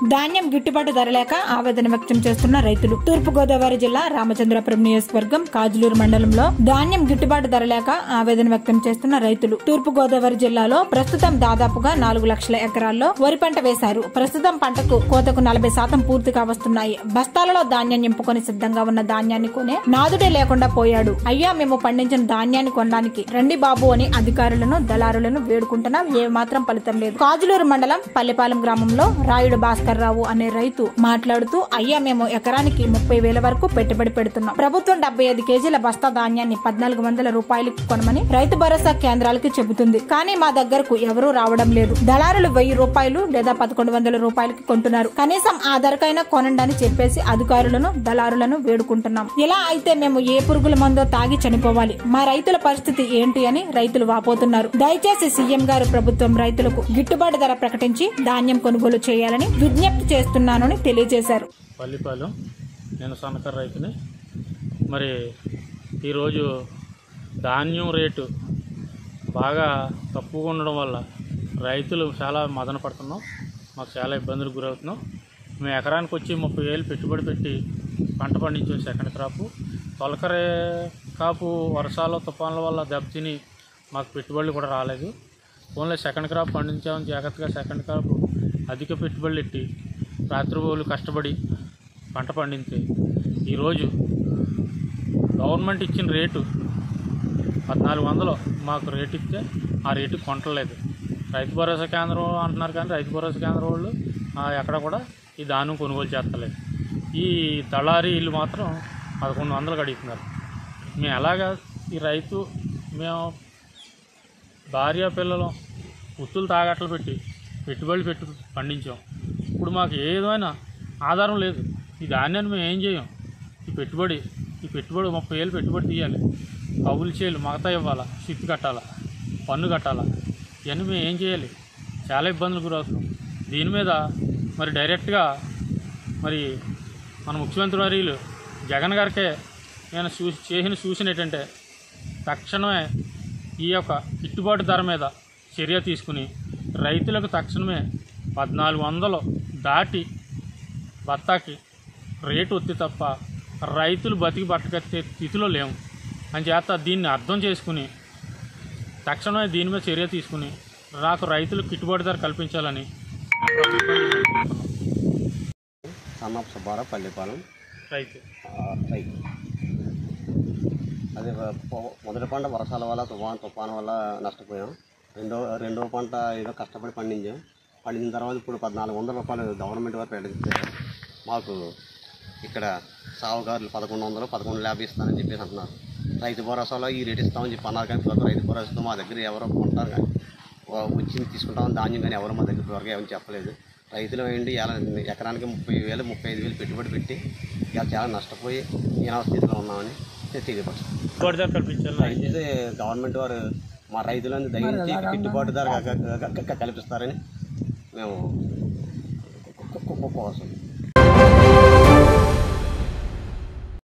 ధాన్యం గిట్టుబాటు ధర లేక ఆవేదన వ్యక్తం చేస్తున్న రైతులు తూర్పు గోదావరి జిల్లా రామచంద్రపురం నియోజకవర్గం కాజులూరు మండలంలో ధాన్యం గిట్టుబాటు ధర లేక ఆవేదన వ్యక్తం చేస్తున్న రైతులు తూర్పు గోదావరి జిల్లాలో ప్రస్తుతం దాదాపుగా నాలుగు లక్షల ఎకరాల్లో వరి పంట వేశారు ప్రస్తుతం పంటకు కోతకు నలభై శాతం పూర్తిగా వస్తున్నాయి బస్తాలలో ధాన్యం నింపుకొని సిద్ధంగా ఉన్న ధాన్యాన్ని కొనే నాదుడే లేకుండా పోయాడు అయ్యా మేము పండించిన ధాన్యాన్ని కొనడానికి రండి బాబు అని అధికారులను దళారులను వేడుకుంటున్నా ఏ మాత్రం ఫలితం లేదు కాజులూరు మండలం పల్లెపాలెం గ్రామంలో రాయుడు భాస్కర్ రావు అనే రైతు మాట్లాడుతూ అయ్యా మేము ఎకరానికి ముప్పై వేల వరకు పెట్టుబడి పెడుతున్నాం ప్రభుత్వం డెబ్బై ఐదు కేజీల బస్తా ధాన్యాన్ని పద్నాలుగు వందల రూపాయలకి కొనమని రైతు భరోసా కేంద్రాలకి చెబుతుంది కానీ మా దగ్గరకు ఎవరూ రావడం లేదు దళారులు వెయ్యి రూపాయలు లేదా పదకొండు వందల రూపాయలకి కొంటున్నారు కనీసం ఆ ధరకైనా కొనండి అని చెప్పేసి అధికారులను దళారులను వేడుకుంటున్నాం ఇలా అయితే మేము ఏ పురుగుల మందో తాగి చనిపోవాలి మా రైతుల పరిస్థితి ఏంటి అని రైతులు వాపోతున్నారు దయచేసి సీఎం గారు ప్రభుత్వం రైతులకు గిట్టుబాటు ధర ప్రకటించి ధాన్యం కొనుగోలు చేయాలని విజ్ఞప్తి చేస్తున్నానని తెలియజేశారు పల్లిపాలెం నేను సన్నకర రైతుని మరి ఈరోజు ధాన్యం రేటు బాగా తక్కువగా ఉండడం వల్ల రైతులు చాలా మదన పడుతున్నాం మాకు చాలా ఇబ్బందులకు గురవుతున్నాం మేము ఎకరానికి వచ్చి ముప్పై వేలు పెట్టుబడి పెట్టి పంట పండించాం సెకండ్ క్రాపు తొలకరే కాపు వర్షాలు తుఫాన్ల వల్ల దెబ్బతిని మాకు పెట్టుబడులు కూడా రాలేదు ఓన్లీ సెకండ్ క్రాప్ పండించామని జాగ్రత్తగా సెకండ్ క్రాప్ అధిక పెట్టుబడులు ఎట్టి రాత్రిపోలు కష్టపడి పంట పండితే ఈరోజు గవర్నమెంట్ ఇచ్చిన రేటు పద్నాలుగు వందలు మాకు రేటు ఇస్తే ఆ రేటు కొనట్లేదు రైతు భరోసా కేంద్రం అంటున్నారు కానీ రైతు భరోసా కేంద్రం వాళ్ళు ఆ, ఎక్కడ కూడా ఈ ధాన్యం కొనుగోలు చేస్తలేదు ఈ దళారీ ఇల్లు మాత్రం పదకొండు వందలు అడుగుతున్నారు మేము ఎలాగా ఈ రైతు మేము భార్య పిల్లలు ఉత్తులు తాగట్లు పెట్టి పెట్టుబడులు పెట్టి పండించాం ఇప్పుడు మాకు ఏ విధమైన ఆధారం లేదు ఈ ధాన్యాన్ని మేము ఏం చేయం ఈ పెట్టుబడి ఈ పెట్టుబడి ముప్పై ఏళ్ళు పెట్టుబడి తీయాలి కవులు చేయాలి మగతా ఇవ్వాలా షిప్ కట్టాలా పన్ను కట్టాలా ఇవన్నీ మేము ఏం చేయాలి చాలా ఇబ్బందులు గురవుతున్నాం దీని మీద మరి డైరెక్ట్గా మరి మన ముఖ్యమంత్రి వర్యులు జగన్ గారికే నేను చూ చేసిన సూచన ఏంటంటే తక్షణమే ఈ యొక్క గిట్టుబాటు ధర మీద చర్య తీసుకుని రైతులకు తక్షణమే పద్నాలుగు వందలు దాటి బత్తాకి రేటు వత్తి తప్ప రైతులు బతికి బట్టకట్టే స్థితిలో లేము అని చేత దీన్ని అర్థం చేసుకుని తక్షణమే దీని మీద చర్య తీసుకుని నాకు రైతులకు గిట్టుబాటు ధర కల్పించాలని సన్నపు సుబ్బారావు పల్లిపాలెం రైతు ఆ, రైతు అదే పొ- మొదటి పంట వర్షాల వల్ల తుఫాన్ తుఫాన్ వల్ల నష్టపోయాం రెండో రెండో పంట ఏదో కష్టపడి పండించాం పండించిన తర్వాత ఇప్పుడు పద్నాలుగు వందల రూపాయలు గవర్నమెంట్ వారు ప్రకటిస్తే మాకు ఇక్కడ సాగుగారులు పదకొండు వందలు పదకొండు యాభై ఇస్తానని చెప్పేసి అంటున్నారు రైతు భరోసాలో ఈ రేట్ ఇస్తామని చెప్పి అన్నారు కానీ ఇప్పటివరకు రైతు భరోసాతో మా దగ్గర ఎవరో కొంటారు కానీ వా- వచ్చి తీసుకుంటామని ధాన్యం కానీ ఎవరు మా దగ్గర ఇప్పటివరకు ఏమని చెప్పలేదు రైతులు ఏంటి ఎలా ఎకరానికి ముప్పై వేలు ముప్పై ఐదు వేలు పెట్టుబడి పెట్టి ఇలా చాలా నష్టపోయి ఈనావ స్థితిలో ఉన్నామని తెలియపరుస్తాం గిట్టుబాటు ధర కల్పించాలని అయితే గవర్నమెంట్ వారు మా రైతులను దయించి గిట్టుబాటు ధర క- క- క- క- కల్పిస్తారని మేము కోరుతున్నాం